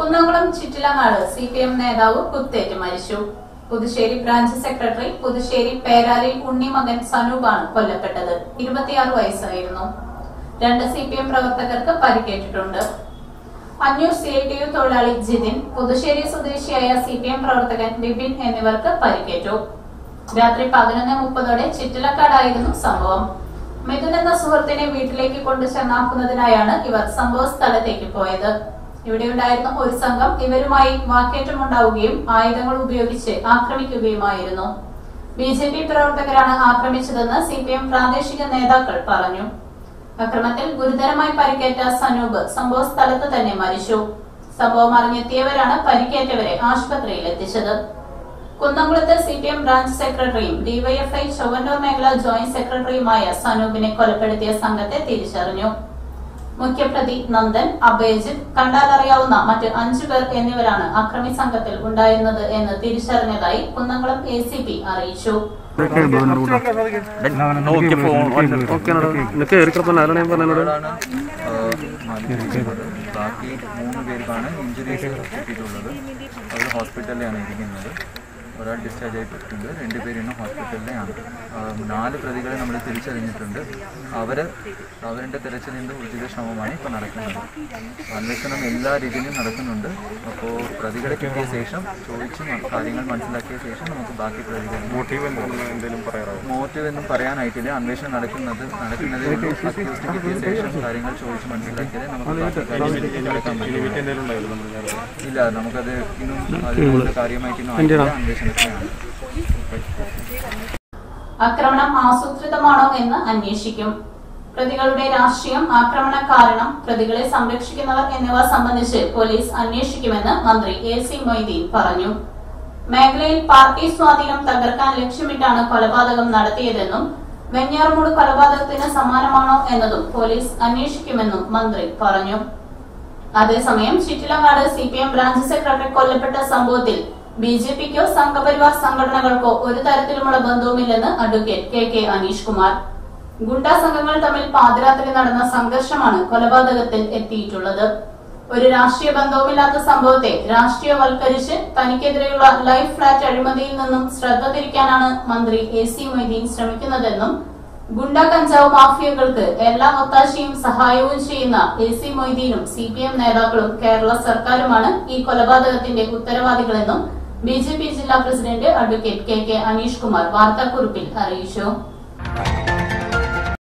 Kunnamkulam Chittilangad C P M നേതാവ് കുത്തേറ്റ് മരിച്ചു പുതുശ്ശേരി ബ്രാഞ്ച് സെക്രട്ടറി പുതുശ്ശേരി പേരാലിൽ ഉണ്ണിമകൻ സനൂപാണ് കൊല്ലപ്പെട്ടത് ഇരുപത്തിയാറ് വയസ്സായിരുന്നു രണ്ട് സി പി എം പ്രവർത്തകർക്ക് പരിക്കേറ്റിട്ടുണ്ട് Anjoor C I T U തൊഴിലാളി ജിതിൻ പുതുശ്ശേരി സ്വദേശിയായ സി പി എം പ്രവർത്തകൻ ബിപിൻ എന്നിവർക്ക് പരിക്കേറ്റു രാത്രി പതിനൊന്ന് മുപ്പതോടെ ചിറ്റിലക്കാടായിരുന്നു സംഭവം മിഥുൻ എന്ന സുഹൃത്തിനെ വീട്ടിലേക്ക് കൊണ്ടു ചെന്നാക്കുന്നതിനായാണ് ഇവർ സംഭവ സ്ഥലത്തേക്ക് പോയത് ഇവിടെയുണ്ടായിരുന്ന ഒരു സംഘം ഇവരുമായി വാക്കേറ്റമുണ്ടാവുകയും ആയുധങ്ങൾ ഉപയോഗിച്ച് ആക്രമിക്കുകയുമായിരുന്നു ബി ജെ പി പ്രവർത്തകരാണ് ആക്രമിച്ചതെന്ന് സി പി എം പ്രാദേശിക നേതാക്കൾ പറഞ്ഞു അക്രമത്തിൽ ഗുരുതരമായി പരിക്കേറ്റ സനൂപ് സംഭവ സ്ഥലത്ത് തന്നെ മരിച്ചു സംഭവം അറിഞ്ഞെത്തിയവരാണ് പരിക്കേറ്റവരെ ആശുപത്രിയിൽ എത്തിച്ചത് കുന്നംകുളത്ത് സി പി എം ബ്രാഞ്ച് സെക്രട്ടറിയും ഡിവൈഎഫ്ഐ ചൊവ്വന്നൂർ മേഖല ജോയിന്റ് സെക്രട്ടറിയുമായ സനൂപിനെ കൊലപ്പെടുത്തിയ സംഘത്തെ തിരിച്ചറിഞ്ഞു മുഖ്യപ്രതി നന്ദൻ അഭയജിത്ത് കണ്ടാലറിയാവുന്ന മറ്റ് അഞ്ചു പേർ എന്നിവരാണ് അക്രമി സംഘത്തിൽ ഉണ്ടായിരുന്നത് എന്ന് തിരിച്ചറിഞ്ഞതായി കുന്നംകുളം എ സി പി അറിയിച്ചു നോക്കി ഫോൺ ഓക്കെയാണോ ഇന്ന് കയറി കിടപ്പോ ആരാണ് ഞാൻ പറഞ്ഞത് ാണ് ബാക്കി മൂന്ന് പേർക്കാണ് ഇഞ്ചുറീസ് കിട്ടിയിട്ടുള്ളത് അവർ ഹോസ്പിറ്റലിലാണ് ഇരിക്കുന്നത് ഒരാൾ ഡിസ്ചാർജ് ആയിട്ടുണ്ട് രണ്ട് പേര് ഇന്ന് ഹോസ്പിറ്റലിലാണ് ആ, നാല് പ്രതികളെ നമ്മൾ തിരിച്ചറിഞ്ഞിട്ടുണ്ട് അവർ അവരുടെ തിരച്ചിലിൻ്റെ ഉചിത ശ്രമമാണ് ഇപ്പോൾ നടക്കുന്നത് അന്വേഷണം എല്ലാ രീതിയിലും നടക്കുന്നുണ്ട് അപ്പോൾ പ്രതികളെ കിട്ടിയ ശേഷം ചോദിച്ച് മ- കാര്യങ്ങൾ മനസ്സിലാക്കിയ ശേഷം നമുക്ക് ബാക്കി പ്രതികൾ മോട്ടീവ് എന്തെങ്കിലും പറയാറാവും മോട്ടീവ് എന്നും പറയാനായിട്ടില്ല അന്വേഷണം നടക്കുന്നത് നടക്കുന്നതേ ഉള്ളൂ അക്യൂസ്ഡ് കിട്ടിയ ശേഷം കാര്യങ്ങൾ ചോദിച്ച് മനസ്സിലാക്കിയാലേ നമുക്ക് ബാക്കി കാര്യങ്ങൾ നടക്കാൻ പറ്റുള്ളൂ. എന്തെങ്കിലും ഉണ്ടായിരുന്നു നമ്മൾ നേരത്തെ ഇല്ല നമുക്കത് ഇന്നും അതിനുള്ള കാര്യമായിട്ടൊന്നും ആയിട്ടില്ല അന്വേഷണത്തിലാണ് ആക്രമണം ആസൂത്രിതമാണോ എന്ന് അന്വേഷിക്കും പ്രതികളുടെ രാഷ്ട്രീയം ആക്രമണ കാരണം പ്രതികളെ സംരക്ഷിക്കുന്നവർ എന്നിവ സംബന്ധിച്ച് പോലീസ് അന്വേഷിക്കുമെന്ന് മന്ത്രി എ സി മൊയ്തീൻ പറഞ്ഞു മേഖലയിൽ പാർട്ടി സ്വാധീനം തകർക്കാൻ ലക്ഷ്യമിട്ടാണ് കൊലപാതകം നടത്തിയതെന്നും വെഞ്ഞാറമൂട് കൊലപാതകത്തിന് സമാനമാണോ എന്നതും പോലീസ് അന്വേഷിക്കുമെന്നും മന്ത്രി പറഞ്ഞു അതേസമയം Chittilangad C P M branch secretary കൊല്ലപ്പെട്ട സംഭവത്തിൽ ബി ജെ പിക്കോ സംഘപരിവാർ സംഘടനകൾക്കോ ഒരു തരത്തിലുമുള്ള ബന്ധവുമില്ലെന്ന് advocate K K Aneesh Kumar goonda സംഘങ്ങൾ തമ്മിൽ പാതിരാത്രി നടന്ന സംഘർഷമാണ് കൊലപാതകത്തിൽ എത്തിയിട്ടുള്ളത് ഒരു രാഷ്ട്രീയ ബന്ധവുമില്ലാത്ത സംഭവത്തെ രാഷ്ട്രീയവൽക്കരിച്ച് തനിക്കെതിരെയുള്ള ലൈഫ് ഫ്ളാറ്റ് അഴിമതിയിൽ നിന്നും ശ്രദ്ധ തിരിക്കാനാണ് മന്ത്രി എ സി മൊയ്തീൻ ശ്രമിക്കുന്നതെന്നും ഗുണ്ട കഞ്ചാവ് മാഫിയകൾക്ക് എല്ലാ ഒത്താശയും സഹായവും ചെയ്യുന്ന എ സി മൊയ്തീനും സി പി എം നേതാക്കളും കേരള സർക്കാരുമാണ് ഈ കൊലപാതകത്തിന്റെ ഉത്തരവാദികളെന്നും ബി ജെ പി ജില്ലാ president advocate K K Aneesh Kumar വാർത്താക്കുറിപ്പിൽ അറിയിച്ചു